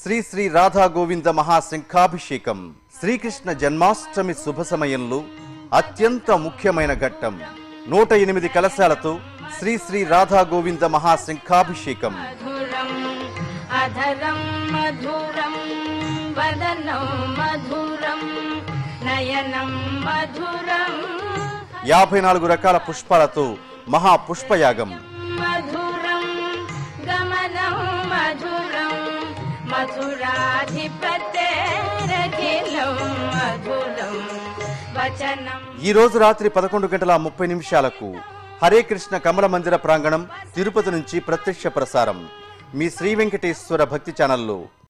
శ్రీ శ్రీ రాధా గోవింద మహాశంఖాభిషేకం శ్రీకృష్ణ జన్మాష్టమి శుభ సమయంలో అత్యంత ముఖ్యమైన ఘట్టం నూట ఎనిమిది కలశాలతో శ్రీ శ్రీ రాధా గోవింద మహాశంఖాభిషేకం మధురం అధరం మధురం వదనం మధురం నయనం మధురం యాభై నాలుగు రకాల పుష్పాలతో మహా పుష్పయాగం మధురం గమనం మధురం మధురాధిపతేరఖిలం మధురం వచనం ఈ రోజు రాత్రి పదకొండు గంటల ముప్పై నిమిషాలకు హరే కృష్ణ కమల మందిర ప్రాంగణం తిరుపతి నుంచి ప్రత్యక్ష ప్రసారం మీ శ్రీ వెంకటేశ్వర భక్తి ఛానల్లో